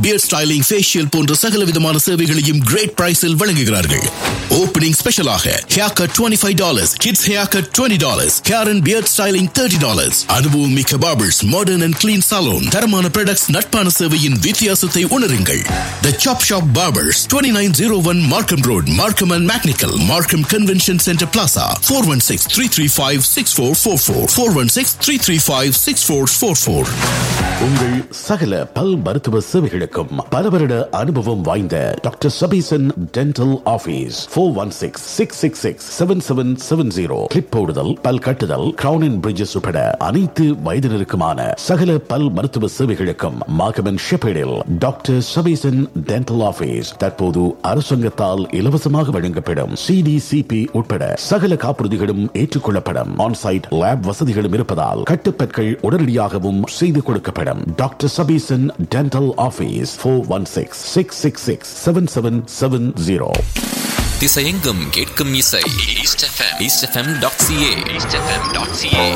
pier styling facial போன்ற சகல விதமான சேவைகளையும் கிரேட் பிரைஸில் வழங்குகிறார்கள் ஓப்பனிங் ஸ்பெஷலாக hair cut twenty five dollars kids hair cut twenty dollars hair and beard styling thirty dollars அனுபவம் மிக்க barbers modern and clean salon தரமான ப்ராடக்ட்ஸ் நட்பான சேவையின் வித்தியாசத்தை உணருங்கள் the chop shop barbers twenty nine zero one Markham road Markham and McNicoll Markham convention centre plaza four one six three three five six four four four four one six three three five six four four four உங்கள் சகல பல் மருத்துவ சேவைகளுக்கும் பல வருட அனுபவம் வாய்ந்த doctor Sabesan dental office four one six six six six seven seven seven zero clip போடுதல் பல் கட்டுதல் கிரவுன் அண்ட் பிரிட்ஜஸ் உட்பட அனைத்து வயதினருக்குமான சகல பல் மருத்துவ சேவைகளுக்கும் மாகமன் ஷெப்பேடில் டாக்டர் சபீசன் டென்டல் ஆபீஸ் தற்போது அரசாங்கத்தால் இலவசமாக வழங்கப்படும் சிடிசிபி உட்பட சகல காப்புறுதிகளும் ஏற்றுக்கொள்ளப்படும் ஆன்சைட் லேப் வசதிகளும் இருப்பதால் கட்டுப்பற்கள் உடனடியாகவும் செய்து கொடுக்கப்படும் doctor Sabesan dental office four one six six six six seven seven seven zero திசையெங்கும் கேட்கும் இசை east FM east FM dot CA east FM dot CA